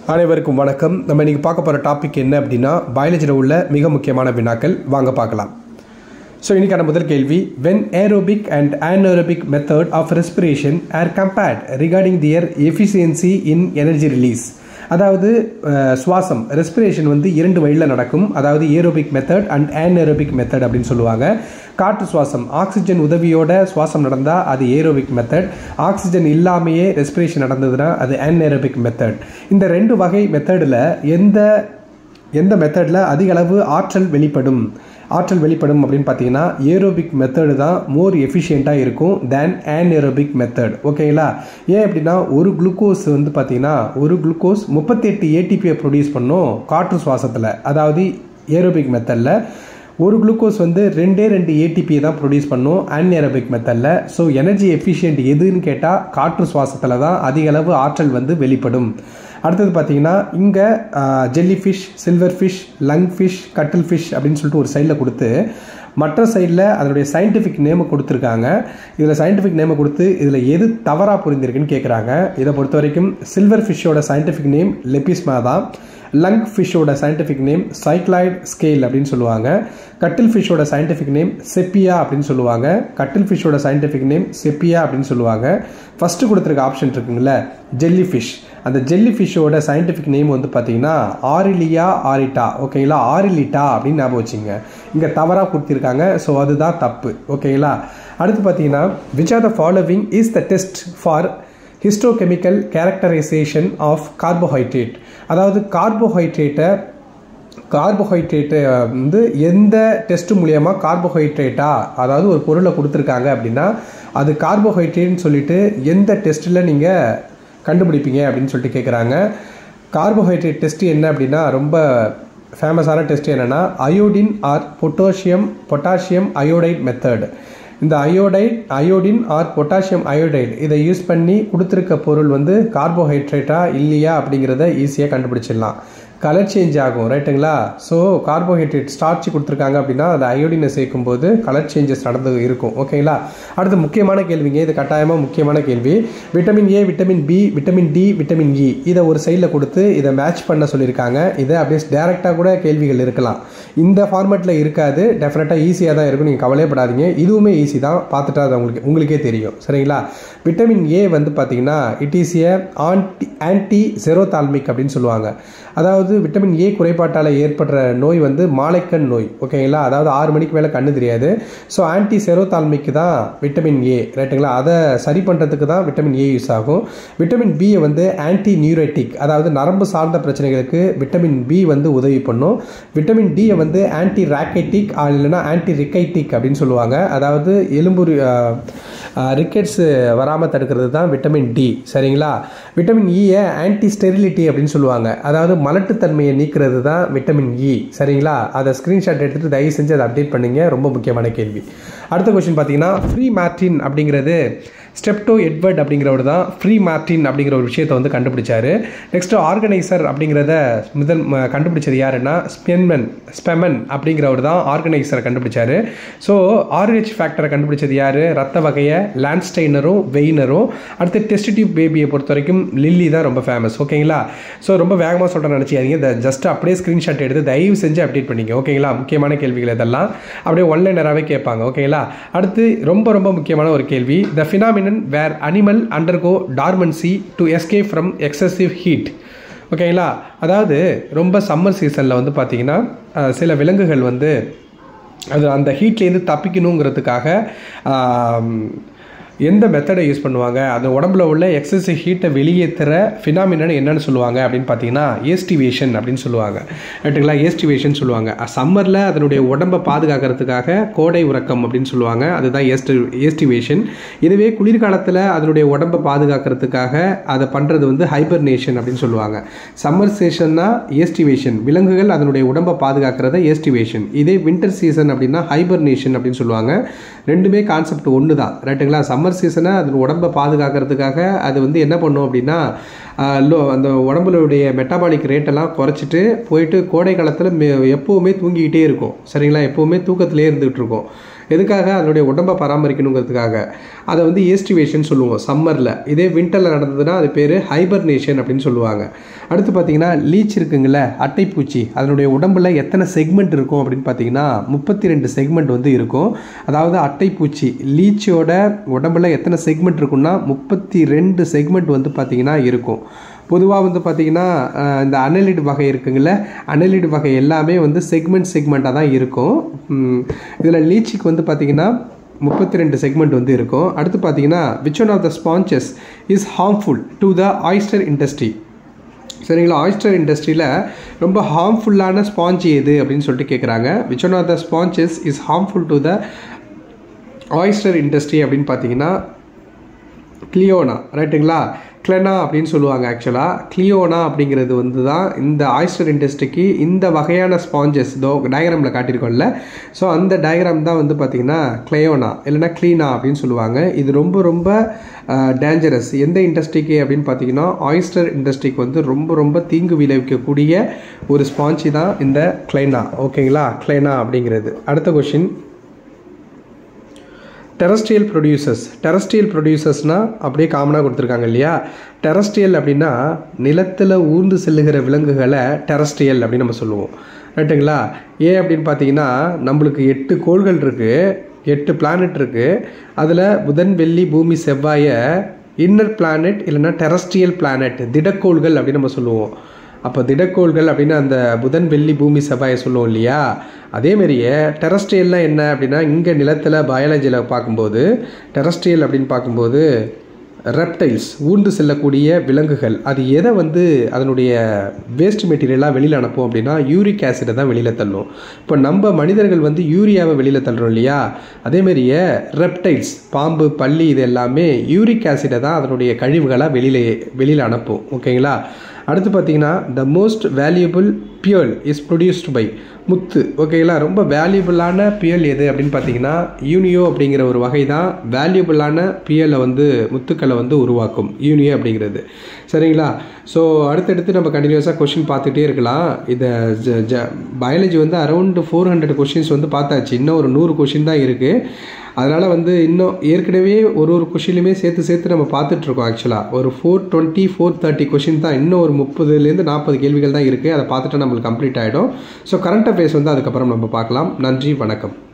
அனைவருக்கும் வணக்கம் நம்ம இன்னைக்கு பார்க்க போகிற டாபிக் என்ன அப்படின்னா பயாலஜியில் உள்ள மிக முக்கியமான வினாக்கள் வாங்க பார்க்கலாம் ஸோ இன்னைக்கான முதல் கேள்வி when aerobic and anaerobic method of respiration are compared regarding their efficiency in energy release அதாவது அஹ், சுவாசம் ரெஸ்பிரேஷன் வந்து இரண்டு வழியில் நடக்கும் அதாவது aerobic method and anaerobic method அப்படின்னு சொல்லுவாங்க காற்று சுவாசம் ஆக்சிஜன் உதவியோட சுவாசம் நடந்தால் அது ஏரோபிக் மெத்தட் ஆக்சிஜன் இல்லாமையே ரெஸ்பிரேஷன் நடந்ததுன்னா அது anaerobic மெத்தட் இந்த ரெண்டு வகை மெத்தடில் எந்த எந்த மெத்தடில் அதிக அளவு ஆற்றல் வெளிப்படும் ஆற்றல் வெளிப்படும் அப்படின்னு பார்த்தீங்கன்னா ஏரோபிக் மெத்தடு தான் மோர் எஃபிஷியண்ட்டாக இருக்கும் தேன் ஏரோபிக் மெத்தட் ஓகேங்களா ஏன் அப்படின்னா ஒரு குளுக்கோஸ் வந்து பார்த்தீங்கன்னா ஒரு குளுக்கோஸ் முப்பத்தெட்டு ஏடிபியை ப்ரொடியூஸ் பண்ணும் காற்று சுவாசத்தில் அதாவது ஏரோபிக் மெத்தடில் ஒரு குளுக்கோஸ் வந்து ரெண்டே ரெண்டு ஏடிபியை தான் ப்ரொடியூஸ் பண்ணும் அன்ஏரோபிக் மெத்தடில் ஸோ எனர்ஜி எஃபிஷியன்ட் எதுன்னு கேட்டால் காற்று சுவாசத்தில் தான் அதிக அளவு ஆற்றல் வந்து வெளிப்படும் அடுத்தது பார்த்தீங்கன்னா இங்கே jellyfish silverfish lungfish cuttlefish அப்படின்னு சொல்லிட்டு ஒரு சைடில் கொடுத்து மற்ற சைடில் அதனுடைய சயின்டிஃபிக் நேமை கொடுத்துருக்காங்க இதில் சயின்டிஃபிக் நேமை கொடுத்து இதில் எது தவறாக புரிந்திருக்குன்னு கேட்குறாங்க இதை பொறுத்த வரைக்கும் சில்வர் ஃபிஷ்ஷோட சயின்டிஃபிக் நேம் லெப்பிஸ்மா தான் லங் ஃபிஷ்ஷோட சயின்டிஃபிக் நேம் சைக்ளாய்ட் ஸ்கேல் அப்படின்னு சொல்லுவாங்க கட்டில் ஃபிஷ்ஷோட சயின்டிஃபிக் நேம் செப்பியா அப்படின்னு சொல்லுவாங்க கட்டில் ஃபிஷ்ஷோட சயின்டிஃபிக் நேம் செப்பியா அப்படின்னு சொல்லுவாங்க ஃபஸ்ட்டு கொடுத்துருக்க ஆப்ஷன் இருக்குங்களே ஜெல்லி ஃபிஷ் அந்த ஜெல்லி ஃபிஷ்ஷோட சயின்டிஃபிக் நேம் வந்து பார்த்தீங்கன்னா ஆரிலியா ஆரிட்டா ஓகேங்களா ஆரிலிட்டா அப்படின்னு ஞாபகம் வச்சுங்க இங்கே தவறாக கொடுத்திருக்காங்க ஸோ அதுதான் தப்பு ஓகேங்களா அடுத்து பார்த்தீங்கன்னா which are the following is the test for histochemical characterisation of carbohydrate அதாவது கார்போஹைட்ரேட்டை கார்போஹைட்ரேட்டை வந்து எந்த டெஸ்ட் மூலியமாக கார்போஹைட்ரேட்டா அதாவது ஒரு பொருளை கொடுத்துருக்காங்க அப்படின்னா அது கார்போஹைட்ரேட்னு சொல்லிட்டு எந்த டெஸ்ட்டில் நீங்கள் கண்டுபிடிப்பீங்க அப்படின்னு சொல்லிட்டு கேட்குறாங்க கார்போஹைட்ரேட் டெஸ்ட் என்ன அப்படின்னா ரொம்ப ஃபேமஸான டெஸ்ட் என்னென்னா iodine or potassium potassium iodide method இந்த iodide iodine or potassium iodide இதை யூஸ் பண்ணி கொடுத்துருக்க பொருள் வந்து கார்போஹைட்ரேட்டா இல்லையா அப்படிங்கிறத ஈஸியாக கண்டுபிடிச்சிடலாம் கலர் சேஞ்ச் ஆகும் ரைட்டுங்களா ஸோ கார்போஹைட்ரேட் ஸ்டார்ச் கொடுத்துருக்காங்க அப்படின்னா அது அயோடினை சேர்க்கும்போது கலர் சேஞ்சஸ் நடந்து இருக்கும் ஓகேங்களா அடுத்து முக்கியமான கேள்விங்க இது கட்டாயமாக முக்கியமான கேள்வி vitamin A vitamin B vitamin D vitamin E இதை ஒரு சைடில் கொடுத்து இதை மேட்ச் பண்ண சொல்லியிருக்காங்க இதை அப்படியே டேரெக்டாக கூட கேள்விகள் இருக்கலாம் இந்த ஃபார்மேட்டில் இருக்காது டெஃபினட்டாக ஈஸியாக தான் இருக்கும் நீங்கள் கவலைப்படாதீங்க இதுவுமே ஈஸி தான் பார்த்துட்டா அது உங்களுக்கு உங்களுக்கே தெரியும் சரிங்களா விட்டமின் ஏ வந்து பார்த்தீங்கன்னா it is a anti anti xerophthalmic அப்படின்னு சொல்லுவாங்க அதாவது விட்டமின் ஏ குறைபாட்டால் ஏற்படுற நோய் வந்து மாலைக்கண் நோய் ஓகேங்களா அதாவது ஆறு மணிக்கு மேலே கண்ணு தெரியாது ஸோ ஆன்டி செரோதால்மிக்கு தான் விட்டமின் ஏ ரைட்டுங்களா அதை சரி பண்ணுறதுக்கு தான் விட்டமின் ஏ யூஸ் ஆகும் விட்டமின் பியை வந்து ஆன்டி நியூரட்டிக் அதாவது நரம்பு சார்ந்த பிரச்சனைகளுக்கு விட்டமின் பி வந்து உதவி பண்ணும் விட்டமின் டியை வந்து ஆன்டி ராக்கைட்டிக் இல்லைன்னா ஆன்டி ரிக்கைட்டிக் அப்படின்னு சொல்லுவாங்க அதாவது எலும்பு ரிக்கெட்ஸ் வராமல் தடுக்கிறது தான் விட்டமின் டி சரிங்களா விட்டமின் இயை ஆன்டி ஸ்டெரிலிட்டி அப்படின்னு சொல்லுவாங்க அதாவது மலட்டுத்தன்மையை நீக்கிறது தான் விட்டமின் இ சரிங்களா அதை ஸ்க்ரீன்ஷாட் எடுத்துகிட்டு தயவு செஞ்சு அதை அப்டேட் பண்ணுங்க ரொம்ப முக்கியமான கேள்வி அடுத்த கொஸ்டின் பார்த்தீங்கன்னா ஃப்ரீ மேட்ரின் அப்படிங்கிறது ஸ்டெப்டோ எட்வர்ட் அப்படிங்கிறவர் தான் ஃப்ரீ மார்டின் அப்படிங்கிற ஒரு விஷயத்தை வந்து கண்டுபிடிச்சாரு நெக்ஸ்ட் ஆர்கனைசர் அப்படிங்கிறத முதல் ம- கண்டுபிடிச்சது யாருன்னா ஸ்பென்மன் ஸ்பெமன் அப்படிங்கிறவர் தான் ஆர்கனைசரை கண்டுபிடிச்சாரு ஸோ ஆர்ஹெச் ஃபேக்டரை கண்டுபிடிச்சது யார் ரத்த வகையை லேண்ட்ஸ்டைனரும் வெயினரும் அடுத்து டெஸ்ட் டியூப் பேபியை பொறுத்த வரைக்கும் லில்லி தான் ரொம்ப ஃபேமஸ் ஓகேங்களா ஸோ ரொம்ப வேகமாக சொல்கிறேன் நினச்சிக்காதீங்க ஜஸ்ட் அப்படியே ஸ்க்ரீன்ஷாட் எடுத்து தயவு செஞ்சு அப்டேட் பண்ணிங்க ஓகேங்களா முக்கியமான கேள்விகள் இதெல்லாம் அப்படியே ஒன்லைனராகவே கேட்பாங்க ஓகேங்களா அடுத்து ரொம்ப ரொம்ப முக்கியமான ஒரு கேள்வி the phenomenon where animal undergo dormancy to escape from excessive heat ஓகேங்களா அதாவது ரொம்ப சம்மர் சீசனில் வந்து பார்த்தீங்கன்னா அஹ், சில விலங்குகள் வந்து அது அந்த ஹீட்லேருந்து தப்பிக்கணுங்கிறதுக்காக ஆம், எந்த மெத்தடை யூஸ் பண்ணுவாங்க அந்த உடம்புல உள்ள எக்ஸசிவ் ஹீட்டை வெளியேற்றுற ஃபினாமினன் என்னன்னு சொல்லுவாங்க அப்படின்னு பார்த்தீங்கன்னா ஏஸ்டிவேஷன் அப்படின்னு சொல்லுவாங்க ரைட்டுங்களா ஏஸ்டிவேஷன் சொல்லுவாங்க சம்மரில் அதனுடைய உடம்பை பாதுகாக்கிறதுக்காக கோடை உறக்கம் அப்படின்னு சொல்லுவாங்க அதுதான் ஏஸ்டி ஏஸ்டிவேஷன் இதுவே குளிர்காலத்தில் அதனுடைய உடம்பை பாதுகாக்கிறதுக்காக அதை பண்ணுறது வந்து ஹைபர்னேஷன் அப்படின்னு சொல்லுவாங்க சம்மர் சீசன்னா ஏஸ்டிவேஷன் விலங்குகள் அதனுடைய உடம்பை பாதுகாக்கிறத ஏஸ்டிவேஷன் இதே வின்டர் சீசன் அப்படின்னா ஹைபர்னேஷன் அப்படின்னு சொல்லுவாங்க ரெண்டுமே கான்செப்ட் ஒன்று தான் ரைட்டுங்களா சம்மர் சீசனை அது உடம்பை பாதுகாக்கிறதுக்காக அது வந்து என்ன பண்ணும் அப்படின்னா ஆஹ், லோ அந்த உடம்புடைய மெட்டாபாலிக் ரேட்டெல்லாம் குறைச்சிட்டு போயிட்டு கோடை காலத்தில் எப்போவுமே தூங்கிக்கிட்டே இருக்கும் சரிங்களா எப்போவுமே தூக்கத்திலே இருந்துகிட்டு இருக்கும் எதுக்காக அதனுடைய உடம்பை பராமரிக்கணுங்கிறதுக்காக அதை வந்து ஏஸ்டிவேஷன் சொல்லுவோம் சம்மரில் இதே வின்டரில் நடந்ததுன்னா அது பேர் ஹைபர்னேஷன் அப்படின்னு சொல்லுவாங்க அடுத்து பார்த்தீங்கன்னா லீச் இருக்குங்கள அட்டைப்பூச்சி அதனுடைய உடம்புல எத்தனை செக்மெண்ட் இருக்கும் அப்படின்னு பார்த்தீங்கன்னா முப்பத்தி ரெண்டு செக்மெண்ட் வந்து இருக்கும் அதாவது அட்டைப்பூச்சி லீச்சோட உடம்புல எத்தனை செக்மெண்ட் இருக்குன்னா முப்பத்தி ரெண்டு செக்மெண்ட் வந்து பார்த்தீங்கன்னா இருக்கும் பொதுவாக வந்து பார்த்திங்கன்னா இந்த அனலிட் வகை இருக்குங்கள அனலிட் வகை எல்லாமே வந்து செக்மெண்ட் செக்மெண்ட்டாக தான் இருக்கும் இதில் லீச்சிக்கு வந்து பார்த்திங்கன்னா முப்பத்தி ரெண்டு செக்மெண்ட் வந்து இருக்கும் அடுத்து பார்த்தீங்கன்னா which one of the sponges is harmful to the oyster industry சரிங்களா ஆயிஸ்டர் இண்டஸ்ட்ரியில் ரொம்ப ஹார்ம்ஃபுல்லான ஸ்பாஞ்ச் எது அப்படின்னு சொல்லிட்டு கேட்குறாங்க which one of the sponges is harmful to the oyster industry அப்படின்னு பார்த்தீங்கன்னா கிளியோனா ரைட்டுங்களா கிளெனா அப்படின்னு சொல்லுவாங்க ஆக்சுவலாக கிளியோனா அப்படிங்கிறது வந்து தான் இந்த ஆயிஸ்டர் இண்டஸ்ட்ரிக்கு இந்த வகையான ஸ்பாஞ்சஸ் இதோ டயக்ராமில் காட்டியிருக்கோம்ல ஸோ அந்த டயக்ராம் தான் வந்து பார்த்திங்கன்னா கிளையோனா இல்லைனா க்ளீனா அப்படின்னு சொல்லுவாங்க இது ரொம்ப ரொம்ப டேஞ்சரஸ் எந்த இண்டஸ்ட்ரிக்கு அப்படின்னு பார்த்தீங்கன்னா ஆயிஸ்டர் இண்டஸ்ட்ரிக்கு வந்து ரொம்ப ரொம்ப தீங்கு விளைவிக்கக்கூடிய ஒரு ஸ்பான்ச்சி தான் இந்த கிளைனா ஓகேங்களா கிளைனா அப்படிங்கிறது அடுத்த கொஷின் டெரஸ்ட்ரியல் ப்ரொடியூசர்ஸ் டெரஸ்ட்ரியல் ப்ரொடியூசர்ஸ்னால் அப்படியே காமனாக கொடுத்துருக்காங்க இல்லையா டெரஸ்ட்ரியல் அப்படின்னா நிலத்தில் ஊர்ந்து செல்லுகிற விலங்குகளை டெரஸ்ட்ரியல் அப்படின்னு நம்ம சொல்லுவோம் ரைட்டுங்களா ஏன் அப்படின்னு பார்த்தீங்கன்னா நம்மளுக்கு எட்டு கோள்கள் இருக்குது எட்டு பிளானட் இருக்குது அதில் புதன் வெள்ளி பூமி செவ்வாயை இன்னர் பிளானட் இல்லைன்னா டெரஸ்ட்ரியல் பிளானட் திடக்கோள்கள் அப்படின்னு நம்ம சொல்லுவோம் அப்போ திடக்கோள்கள் அப்படின்னு அந்த புதன் வெள்ளி பூமி செவ்வாயை சொல்லுவோம் இல்லையா அதேமாரியே டெரஸ்ட்ரியல்லாம் என்ன அப்படின்னா இங்கே நிலத்தில் பயாலஜியில் பார்க்கும்போது டெரஸ்ட்ரியல் அப்படின்னு பார்க்கும்போது ரெப்டைல்ஸ் ஊர்ந்து செல்லக்கூடிய விலங்குகள் அது எதை வந்து அதனுடைய வேஸ்ட் மெட்டீரியலாக வெளியில் அனுப்பும் அப்படின்னா யூரிக் ஆசிடை தான் வெளியில் தள்ளும் இப்போ நம்ம மனிதர்கள் வந்து யூரியாவை வெளியில் தள்ளுறோம் இல்லையா அதேமாரியே ரெப்டைல்ஸ் பாம்பு பள்ளி இது எல்லாமே யூரிக் ஆசிடை தான் அதனுடைய கழிவுகளாக வெளியில் வெளியில் அனுப்பும் ஓகேங்களா அடுத்து பார்த்தீங்கன்னா the most valuable pearl is produced by முத்து ஓகேங்களா ரொம்ப வேல்யூபிளான பியல் எது அப்படின்னு பார்த்தீங்கன்னா யூனியோ அப்படிங்கிற ஒரு வகை தான் வேல்யூபிளான பியலை வந்து முத்துக்களை வந்து உருவாக்கும் யூனியோ அப்படிங்கிறது சரிங்களா ஸோ அடுத்தடுத்து நம்ம கண்டினியூஸாக கொஷின் பார்த்துட்டே இருக்கலாம் இதை ஜ ஜ பயாலஜி வந்து அரௌண்ட் ஃபோர் ஹண்ட்ரட் கொஷின்ஸ் வந்து பார்த்தாச்சு இன்னும் ஒரு நூறு கொஷின் தான் இருக்குது அதனால் வந்து இன்னும் ஏற்கனவே ஒரு ஒரு கொஷின்லையுமே சேர்த்து சேர்த்து நம்ம பார்த்துட்ருக்கோம் ஆக்சுவலாக ஒரு four twenty four thirty question தான் இன்னும் ஒரு முப்பதுலேருந்து நாற்பது கேள்விகள் தான் இருக்குது அதை பார்த்துட்டு நம்மளுக்கு கம்ப்ளீட் ஆகிடும் ஸோ கரண்ட் அஃபேர்ஸ் வந்து அதுக்கப்புறம் நம்ம பார்க்கலாம் நன்றி வணக்கம்